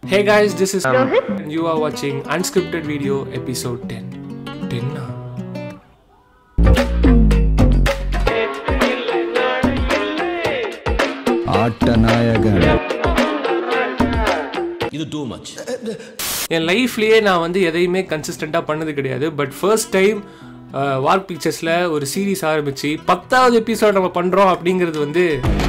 Hey guys, this is and you are watching unscripted video episode 10. 10 -ஆ? ஆட்டநாயகன் இது too much என் லைஃப்லயே நான் வந்து எதையுமே கன்சிஸ்டண்ட்டாக பண்ணது கிடையாது பட் ஃபர்ஸ்ட் டைம் வார்க் பிக்சர்ஸில் ஒரு சீரிஸ் ஆரம்பிச்சு பத்தாவது எபிசோட் நம்ம பண்ணுறோம் அப்படிங்கிறது வந்து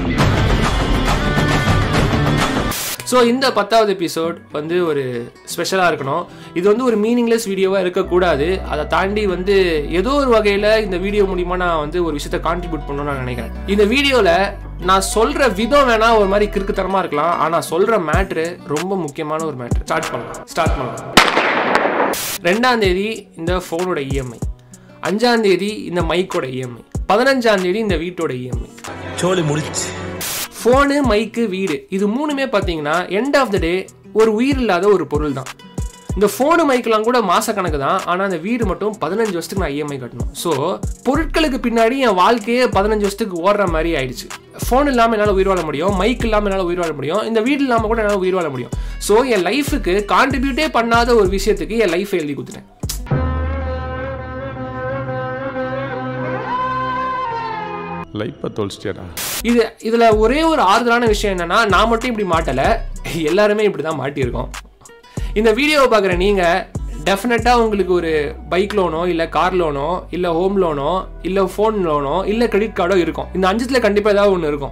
ஸோ இந்த பத்தாவது எபிசோட் வந்து ஒரு ஸ்பெஷலாக இருக்கணும் இது வந்து ஒரு மீனிங்லெஸ் வீடியோவாக இருக்கக்கூடாது அதை தாண்டி வந்து ஏதோ ஒரு வகையில் இந்த வீடியோ மூலிமா நான் வந்து ஒரு விஷயத்தை கான்ட்ரிபியூட் பண்ணணும்னு நான் நினைக்கிறேன் இந்த வீடியோவில் நான் சொல்கிற விதம் வேணா ஒரு மாதிரி கிறுக்குத்தனமாக இருக்கலாம் ஆனால் சொல்கிற மேட்ரு ரொம்ப முக்கியமான ஒரு மேட்ரு ஸ்டார்ட் பண்ணலாம் ஸ்டார்ட் பண்ணலாம் ரெண்டாம் தேதி இந்த ஃபோனோட இஎம்ஐ அஞ்சாம் தேதி இந்த மைக்கோட இஎம்ஐ பதினஞ்சாம் தேதி இந்த வீட்டோட இஎம்ஐ சோலி முடிச்சு ஃபோனு மைக்கு வீடு இது மூணுமே பார்த்தீங்கன்னா எண்ட் ஆஃப் த டே ஒரு உயிர் இல்லாத ஒரு பொருள் தான் இந்த ஃபோனு மைக்கெலாம் கூட மாச கணக்கு தான் ஆனால் அந்த வீடு மட்டும் பதினஞ்சு வருஷத்துக்கு நான் இஎம்ஐ கட்டணும் ஸோ பொருட்களுக்கு பின்னாடி என் வாழ்க்கையே பதினஞ்சு வருஷத்துக்கு ஓடுற மாதிரி ஆயிடுச்சு ஃபோன் இல்லாமல் என்னால் உயிர் வாழ முடியும் மைக் இல்லாமல் என்னால் உயிர் வாழ முடியும் இந்த வீடு இல்லாமல் கூட என்னால் உயிர் வாழ முடியும் ஸோ என் லைஃபுக்கு கான்ட்ரிபியூட்டே பண்ணாத ஒரு விஷயத்துக்கு என் லைஃபை எழுதி கொடுத்துட்டேன் லைப்பை தொலைச்சிட்டியாடா இது இதுல ஒரே ஒரு ஆறுதலான விஷயம் என்னன்னா நான் மட்டும் இப்படி மாட்டல எல்லாருமே இப்படி தான் மாட்டியிருக்கோம் இந்த வீடியோவை பார்க்குற நீங்க டெஃபினட்டா உங்களுக்கு ஒரு பைக் லோனோ இல்ல கார் லோனோ இல்ல ஹோம் லோனோ இல்ல ஃபோன் லோனோ இல்ல கிரெடிட் கார்டோ இருக்கும் இந்த அஞ்சத்துல கண்டிப்பா ஏதாவது ஒன்று இருக்கும்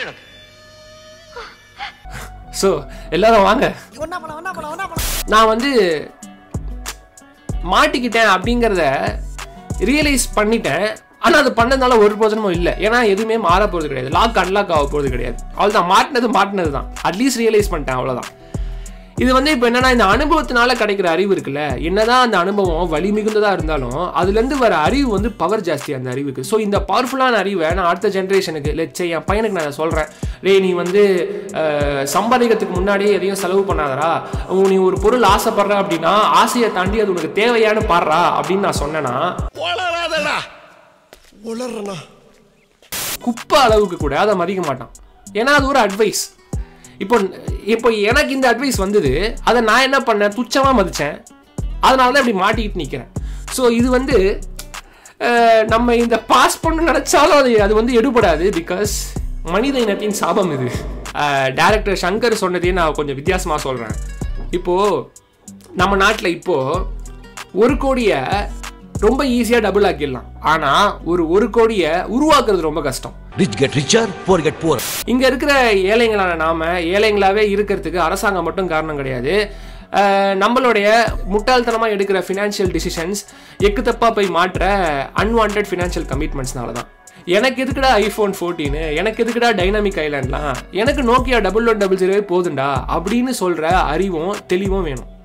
ஸோ எல்லாரும் வாங்க நான் வந்து மாட்டிக்கிட்டேன் அப்படிங்கிறத ரியலைஸ் பண்ணிட்டேன் ஆனால் அது பண்ணதுனால ஒரு பிரோஜனமும் இல்லை ஏன்னா எதுவுமே மாற போகிறது கிடையாது லாக் அன்லாக் ஆக போகிறது கிடையாது அவ்வளோதான் மாட்டினது மாட்டினது தான் அட்லீஸ்ட் ரியலைஸ் பண்ணிட்டேன் அவ்வளோதான் இது வந்து இப்போ என்னன்னா இந்த அனுபவத்தினால கிடைக்கிற அறிவு இருக்குல்ல என்னதான் அந்த அனுபவம் வலி மிகுந்ததாக இருந்தாலும் அதுலேருந்து வர அறிவு வந்து பவர் ஜாஸ்தி அந்த அறிவுக்கு ஸோ இந்த பவர்ஃபுல்லான அறிவை நான் அடுத்த ஜென்ரேஷனுக்கு லெச்சே என் பையனுக்கு நான் சொல்கிறேன் டேய் நீ வந்து அஹ், சம்பாதிக்கிறதுக்கு முன்னாடியே எதையும் செலவு பண்ணாதடா உன் நீ ஒரு பொருள் ஆசைப்படுற அப்படின்னா ஆசையை தாண்டி அது உனக்கு தேவையானு பாடுறா அப்படின்னு நான் சொன்னேன்னா வளராதடா குப்பை அளவுக்கு கூட அதை மதிக்க மாட்டான் ஏன்னா அது ஒரு அட்வைஸ் இப்போ இப்போ எனக்கு இந்த அட்வைஸ் வந்தது அதை நான் என்ன பண்ணேன் துச்சமாக மதித்தேன் அதனால தான் இப்படி மாட்டிக்கிட்டு நிற்கிறேன் ஸோ இது வந்து அஹ், நம்ம இந்த பாஸ் பண்ண நினச்சாலும் அது அது வந்து எடுபடாது பிகாஸ் மனித இனத்தின் சாபம் இது டேரக்டர் சங்கர் சொன்னதையே நான் கொஞ்சம் வித்தியாசமாக சொல்கிறேன் இப்போது நம்ம நாட்டில் இப்போது ஒரு கோடியை ரொம்ப ஈஸியாக டபுள் ஆக்கிடலாம் ஆனால் ஒரு ஒரு கோடியை உருவாக்குறது ரொம்ப கஷ்டம் rich get richer poor get poor இங்க இருக்கிற ஏழைங்களான நாம ஏழைங்களாவே இருக்கிறதுக்கு அரசாங்கம் மட்டும் காரணம் கிடையாது அஹ், நம்மளுடைய முட்டாள்தனமா எடுக்கிற ஃபினான்ஷியல் டிசிஷன்ஸ் எக்கு தப்பா போய் மாற்ற அன்வான்ட் ஃபினான்ஷியல் கமிட்மெண்ட்ஸ்னால தான் எனக்கு எதுக்குடா ஐஃபோன் ஃபோர்டீனு எனக்கு எதுக்குடா டைனாமிக் ஐலாண்ட்லாம் எனக்கு நோக்கியா டபுள் ஒன் டபுள் ஜீரோவே போதுண்டா அப்படின்னு சொல்ற அறிவும் தெளிவும் வேணும்